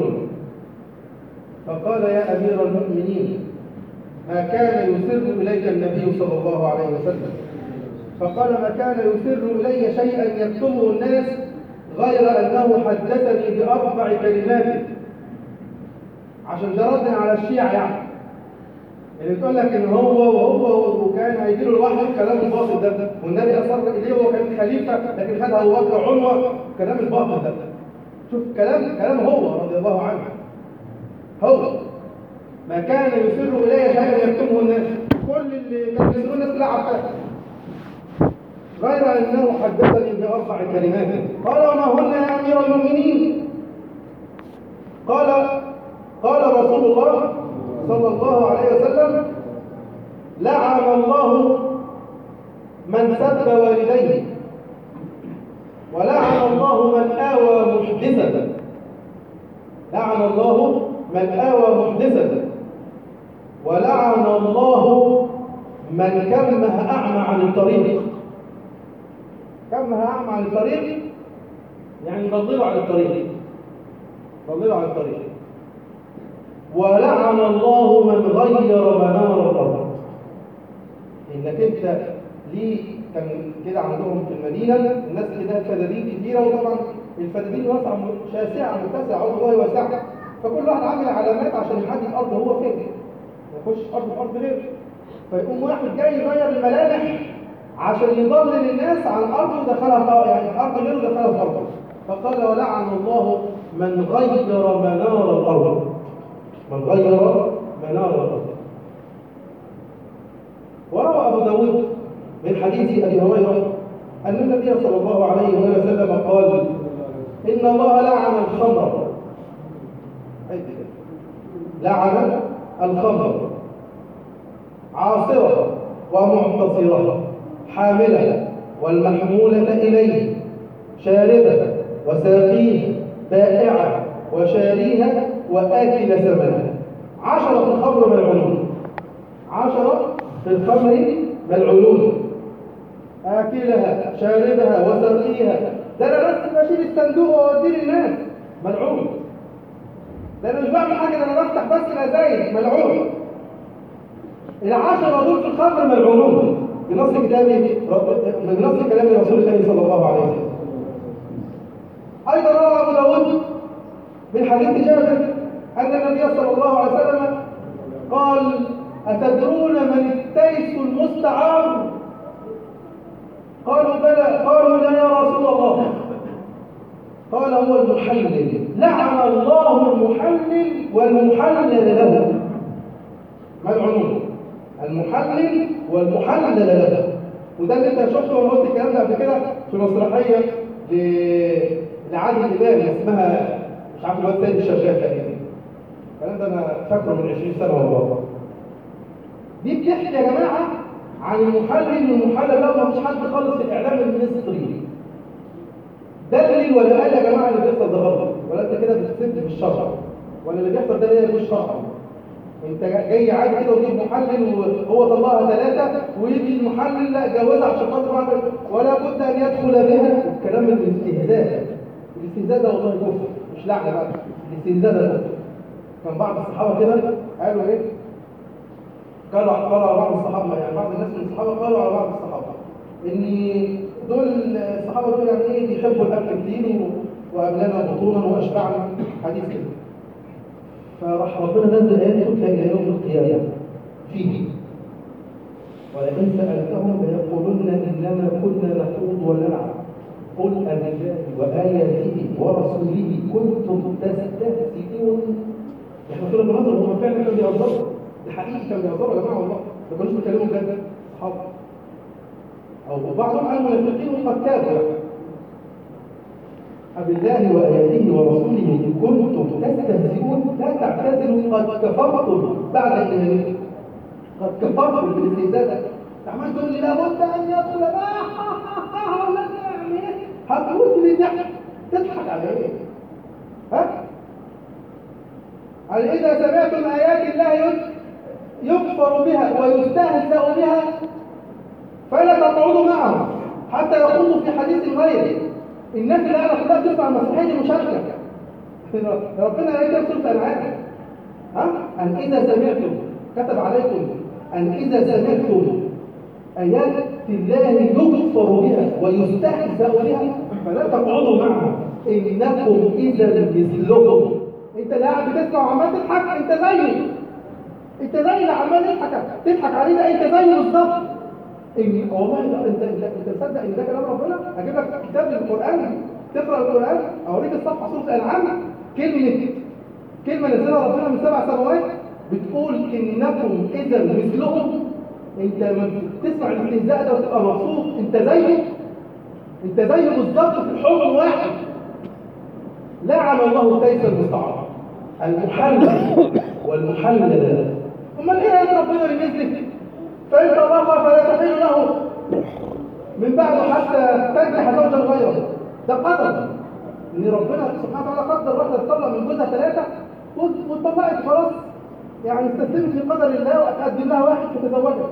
فقال يا امير المؤمنين ما كان يسر اليك النبي صلى الله عليه وسلم فقال ما كان يسر الي شيئا يكتمه الناس غير انه حدثني باربع كلمات عشان ده رد على الشيعة يعني اللي بتقول لك ان هو وهو وكان هيجي له الوحي الكلام الباطل ده والنبي اصر اليه وهو كان خليفه لكن خدها ابو بكر عنوه كلام الباطل ده شوف كلام كلام هو رضي الله عنه هو ما كان يسر الي شيئا يكتمه الناس كل اللي كان يسرون الناس لا عارفاه غير انه حدثني باربع كلمات قال وما هن يا امير المؤمنين قال قال رسول الله صلى الله عليه وسلم لعن الله من سب والديه ولعن الله من آوى محدثا لعن الله من آوى محدثا ولعن الله من كمه أعمى عن الطريق كمه أعمى عن الطريق يعني ضلله عن الطريق ضلله عن الطريق ولعن الله من غير منار الارض انك انت ليه كان كده عندهم في المدينه الناس كده فدادين كتيره وطبعا الفدادين واسعه شاسعه متسعه عرض الله واسعه فكل واحد عامل علامات عشان يحدد الارض هو فين ما يخش ارض في ارض غيره فيقوم واحد جاي يغير الملامح عشان يضلل الناس عن ارضه ودخلها يعني ارض غيره دخلها في ارضه فقال ولعن الله من غير منار الارض من غير منار الأرض وروى أبو داود من حديث أبي هريرة أن النبي صلى الله عليه وسلم قال إن الله لعن الخمر لعن الخمر عاصرة ومعتصرة حاملة والمحمولة إليه شاربة وساقيه بائعة وشاريها وآكل ثمنها عشرة في الخمر ملعونون عشرة في الخمر ملعونون آكلها شاربها وسقيها ده أنا بس بشيل الصندوق وأوديه للناس ملعون ده أنا مش بعمل حاجة ده أنا بفتح بس الأزايز ملعون العشرة دول في الخمر ملعونون بنص كتابي بنص كلام رسول الله صلى الله عليه وسلم أيضا روى أبو داود من حديث جابر أن النبي صلى الله عليه وسلم قال أتدرون من التيس المستعار قالوا بلى قالوا لا يا رسول الله قال هو المحلل لعن الله المحلل والمحلل له ملعونون المحلل والمحلل له وده اللي انت شفته وانا قلت الكلام ده قبل كده في مسرحيه لعادل امام اسمها مش عارف الواد سيد الشغال تقريبا الكلام ده انا فاكره من 20 سنه والله دي بتحكي يا جماعه عن المحلل والمحلل ده مفيش حد خالص في الاعلام المصري دلل ولا قال يا جماعه اللي بيحصل ده غلط ولا انت كده بتسد في الشرع ولا اللي بيحصل ده ليه مش شرع انت جاي عادي كده وتجيب محلل وهو طلعها ثلاثه ويجي المحلل لا جوزها عشان خاطر ولا بد ان يدخل بها الكلام الاستهزاء الاستهزاء ده والله كفر مش لعنه بقى الاستهزاء ده كفر كان بعض الصحابه كده قالوا ايه قالوا قالوا على بعض الصحابه يعني بعض الناس من الصحابه قالوا على بعض الصحابه ان دول الصحابه دول يعني ايه بيحبوا الاكل كتير واملانا بطونا واشبعنا حديث كده فراح ربنا نزل ايات تتلى الى يوم القيامه فيه ولئن سالتهم ليقولن انما كنا نخوض ونلعب قل أبالله وآياته ورسوله كنتم تستهزئون احنا كنا بنهزر هم فعلا كانوا بيهزروا ده حقيقي كانوا بيهزروا يا جماعه والله ما كانوش بيتكلموا بجد اصحاب او بعضهم قالوا المنافقين قد تابوا يعني أبالله وآياته ورسوله كنتم تستهزئون لا تعتذروا قد كفرتم بعد إيمانكم قد كفرتم بالاستهزاء عمال تقول لي لابد ان يدخل بقى ولا يعني ايه هتموت من الضحك تضحك على ايه؟ ها؟ قال اذا سمعتم ايات الله يكفر بها ويستهزأ بها فلا تقعدوا معهم حتى يخوضوا في حديث غيره الناس اللي قاعده كلها بتسمع المسيحيه دي مشاركه ربنا قال كده سوره الانعام ها ان اذا سمعتم كتب عليكم ان اذا سمعتم ايات الله يكفر بها ويستهزأ بها فلا تقعدوا معهم انكم اذا مثلهم انت اللي قاعد بتسمع وعمال تضحك انت زيه انت زي اللي عمال يضحك تضحك عليه ده انت زيه بالظبط إن والله لا انت انت انت مصدق ان ده كلام ربنا اجيب لك كتاب القران تقرا القران اوريك الصفحه سوره الانعام كلمه كلمه نزلها ربنا من سبع سماوات بتقول انكم اذا مثلهم انت لما بتسمع الاستهزاء ده وتبقى مبسوط انت زيه انت زيه بالظبط في الحكم واحد لعن الله كيف المستعار المحلل والمحلل امال ايه يا ربنا اللي نزلت فإن طلقها فلا تحل له من بعد حتى تنكح زوجا غيره ده قدر ان ربنا سبحانه وتعالى قدر واحده تطلق من جوزها ثلاثه واتطلقت خلاص يعني استسلمت لقدر الله وتقدم لها واحد فتزوجها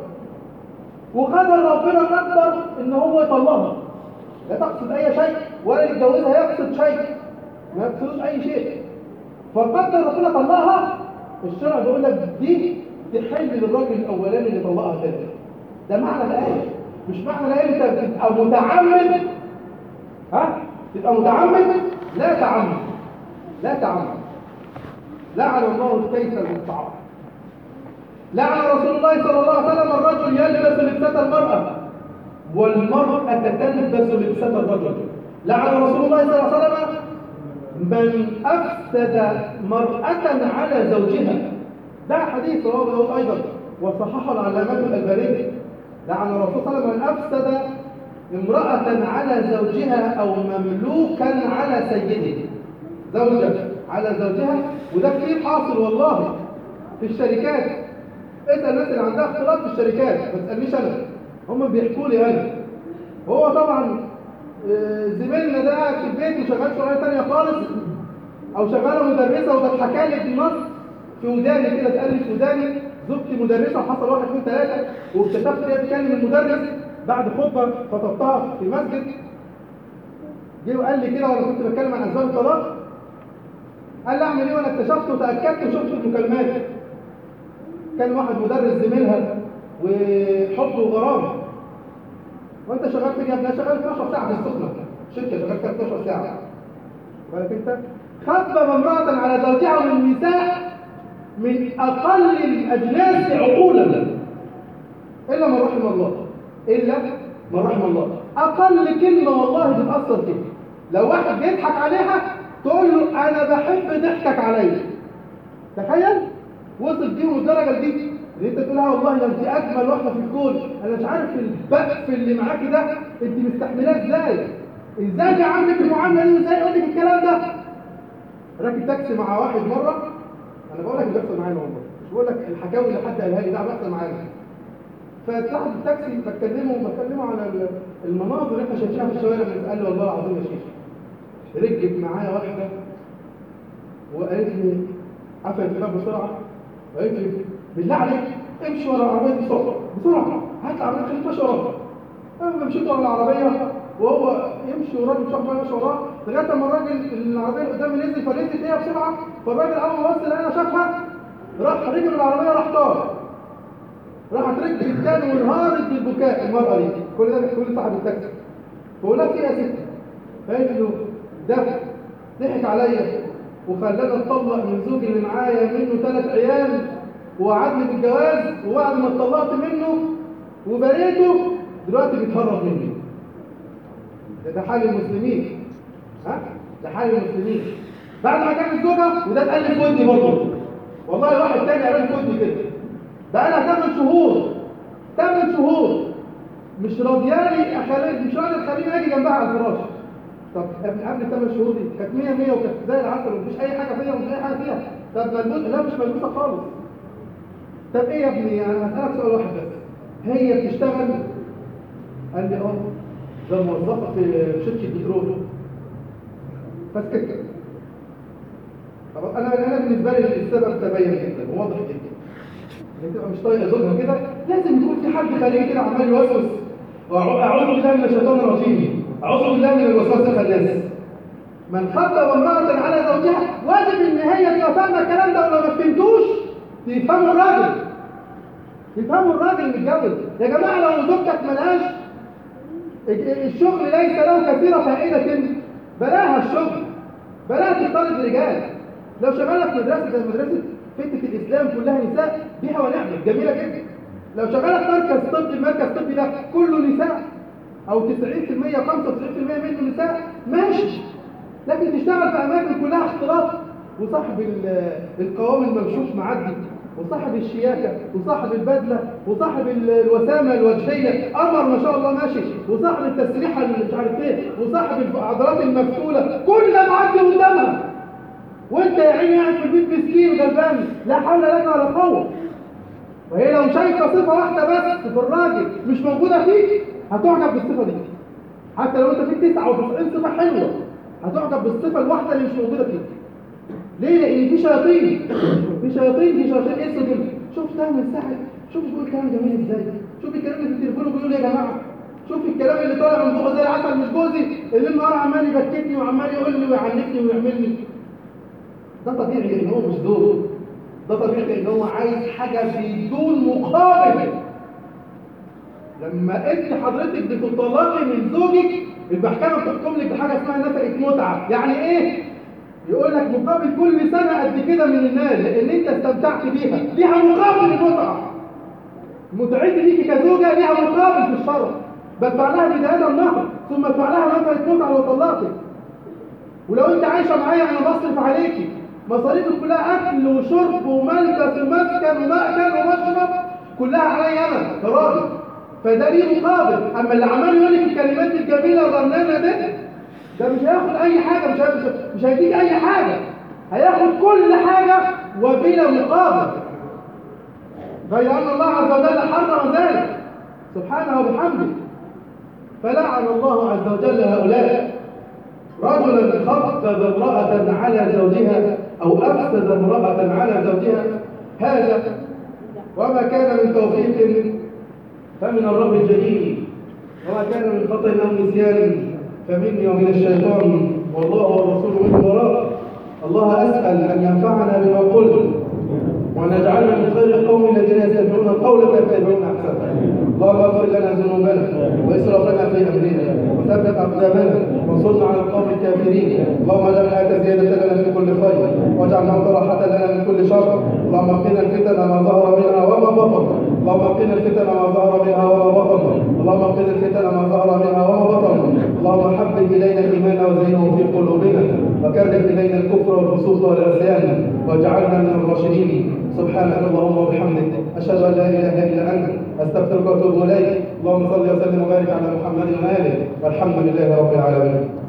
وقدر ربنا قدر ان هو يطلقها لا تقصد اي شيء ولا يتجوزها يقصد شيء ما يقصدوش اي شيء فقدر ربنا طلقها الشرع بيقول لك دي تحل للراجل الاولاني اللي طلقها تاني ده معنى الايه مش معنى الايه انت تبقى متعمد ها تبقى متعمد لا تعمد لا تعمد لعن الله الكيس المستعار لعن رسول الله صلى الله عليه وسلم الرجل يلبس لبسة المرأة والمرأة تلبس لبسة الرجل لعن رسول الله صلى الله عليه وسلم من أفسد مرأة على زوجها ده حديث رواه داود ايضا وصححه العلامات الالبانيه لعن الرسول صلى الله عليه وسلم من افسد امراه على زوجها او مملوكا على سيده زوجة على زوجها وده كتير حاصل والله في الشركات اسال الناس اللي عندها اختلاط في الشركات ما تسالنيش انا هم بيحكوا لي انا هو طبعا زميلنا ده قاعد في البيت وشغال شغلانه ثانيه خالص او شغاله مدرسه وده اتحكى لي في مصر في وداني كده اتقال لي في وداني زوجتي مدرسه وحصل واحد اثنين ثلاثه واكتشفت هي بتكلم المدرس بعد خطبه خطبتها في مسجد جه وقال لي كده وانا كنت بتكلم عن اسباب الطلاق قال لي اعمل ايه وانا اكتشفت وتاكدت وشفت المكالمات كان واحد مدرس زميلها وحب وغرام وانت شغال فين يا ابني شغال 12 ساعه في السخنه شركه شغال فيها 12 ساعه بالك انت خطب امراه على زوجها من نساء من اقل الاجناس عقولا الا من رحم الله الا من رحم الله اقل كلمه والله بتاثر فيك لو واحد بيضحك عليها تقول له انا بحب ضحكك عليا تخيل وصل بيهم الدرجه دي ان انت تقول لها والله ده انت اجمل واحده في الكون انا مش عارف البقف اللي معاكي ده انت مستحملاه ازاي ازاي يا عمك المعامله دي ازاي يقول لك الكلام ده راكب تاكسي مع واحد مره انا بقول لك اللي بيحصل معايا والله مش بقول لك الحكاوي اللي حد قالها لي ده بيحصل معايا فصاحب التاكسي بتكلمه بتكلمه على المناظر اللي احنا شايفينها في الشوارع قال لي والله العظيم يا شيخ ركبت معايا واحده وقالت لي قفلت الباب بسرعه وقالت لي بالله عليك امشي ورا العربيه دي بسرعه بسرعه هات العربيه خليك ماشي وراها انا مشيت ورا العربيه وهو يمشي والراجل مش عارف ماشي وراه لغايه اما الراجل العربيه اللي قدامي نزل فنزلت هي بسرعه فالراجل اول ما وصل انا شافها راح ركب العربيه راح طار راحت ركبت الثاني وانهارت بالبكاء المرأة دي كل ده بيحكوا لي صاحب التاكسي بقول لها ايه يا ستي قالت له ده ضحك عليا وخلاني اتطلق من زوجي اللي معايا منه ثلاث عيال ووعدني بالجواز وبعد ما اتطلقت منه وبريته دلوقتي بيتهرب مني ده, ده حال المسلمين ها ده حال المسلمين بعد ما كان الزوجه وده اتقال لي في ودني برضه والله واحد تاني قال لي في ودني كده بقى لها 8 شهور 8 شهور مش راضياني اخلي مش راضي تخليني اجي جنبها على الفراش طب قبل قبل 8 شهور دي كانت 100 100 وكانت زي العسل ومفيش اي حاجه فيها ومفيش اي حاجه فيها طب ملموس لا مش ملموسه خالص طب ايه يا ابني انا هسالك سؤال واحد بس هي بتشتغل قال لي اه ده موظفه في في شركه بترول فسكت طب انا انا بالنسبه لي السبب تبين جدا وواضح جدا هي تبقى مش طايقه زوجها كده لازم يكون في حد خارجي كده عمال يوسوس وأعو- اعوذ بالله من الشيطان الرجيم اعوذ بالله من الوسواس الخناس من خطب امرأة على زوجها واجب ان هي تبقى فاهمه الكلام ده ولو ما فهمتوش تفهموا الراجل تفهموا الراجل المتجوز يا جماعه لو زوجتك ملهاش الشغل ليس له كثير فائدة بلاها الشغل بلاها تختلط رجال لو شغالة في مدرسة زي مدرسة فتة الإسلام كلها نساء بها ونعمة جميلة جدا لو شغالة في مركز طبي المركز الطبي ده كله نساء أو 90% 95% منه نساء ماشي لكن تشتغل في أماكن كلها اختلاط وصاحب ال- القوام الممشوش معدي وصاحب الشياكة وصاحب البدلة وصاحب ال- الوسامة الوجهية قمر ما شاء الله ماشي وصاحب التسريحة اللي مش عارف ايه وصاحب العضلات المفتولة كل ده معدي قدامها وانت يا عيني قاعد في البيت مسكين غلبان لا حول لك ولا قوة وهي لو شايفة صفة واحدة بس في الراجل مش موجودة فيك هتعجب بالصفة دي حتى لو انت فيك 99 صفة حلوة هتعجب بالصفة الواحدة اللي مش موجودة فيك ليه؟ لأن في شياطين في شياطين في شياطين ايه دول شوف ده من ساعة شوف بيقول كلام جميل ازاي شوف الكلام اللي في التليفون بيقول ايه يا جماعة شوف الكلام اللي طالع من بقه زي العسل مش جوزي اللي النهار عمال يبكتني وعمال يقول لي ويعنفني ويعملني ده طبيعي ان هو مش زوج ده طبيعي ان هو عايز حاجة بدون مقابل لما انت حضرتك بتطلقي من زوجك المحكمة بتحكم لك بحاجة اسمها نفقة متعة يعني ايه؟ يقول لك مقابل كل سنة قد كده من المال لان انت استمتعت بيها ليها مقابل المتعة متعتي ليكي كزوجة ليها مقابل في الشرع بدفع لها بداية النهر ثم ادفع لها نفقة متعة لو طلقتك ولو انت عايشة معايا انا بصرف عليكي مصاريفك كلها اكل وشرب وملبس ومسكن ومأكل ومشرب كلها عليا انا كراجل فده ليه مقابل اما اللي عمال يقول لك الكلمات الجميله الرنانه دي ده مش هياخد اي حاجه مش هي- مش هيديك اي حاجه هياخد كل حاجه وبلا مقابل غير ان الله عز وجل حرم ذلك سبحانه وبحمده فلعن الله عز وجل هؤلاء رجلا خطب امرأة على زوجها أو أفسد امرأة على زوجها هذا وما كان من توفيق فمن الرب الجليل وما كان من خطأ أو نسيان فمني ومن الشيطان والله ورسوله من وراء الله أسأل أن ينفعنا بما قلت وأن يجعلنا من خير القوم الذين يستمعون القول فيتبعون أحسنه اللهم اغفر لنا ذنوبنا وإسرافنا في أمرنا وثبت أقدامنا وانصرنا على القوم الكافرين اللهم اجعل الحياة زيادة لنا في كل خير واجعل الموت راحة لنا من كل شر اللهم قنا الفتن ما ظهر منها وما بطن اللهم قنا الفتن ما ظهر منها وما بطن اللهم قنا الفتن ما ظهر منها وما بطن اللهم حبب إلينا الإيمان وزينه في قلوبنا وكره إلينا الكفر والفسوق والعصيان واجعلنا من الراشدين سبحانك اللهم وبحمدك أشهد أن لا إله إلا أنت أستغفرك وأتوب إليك اللهم صل وسلم وبارك على محمد وآله والحمد لله رب العالمين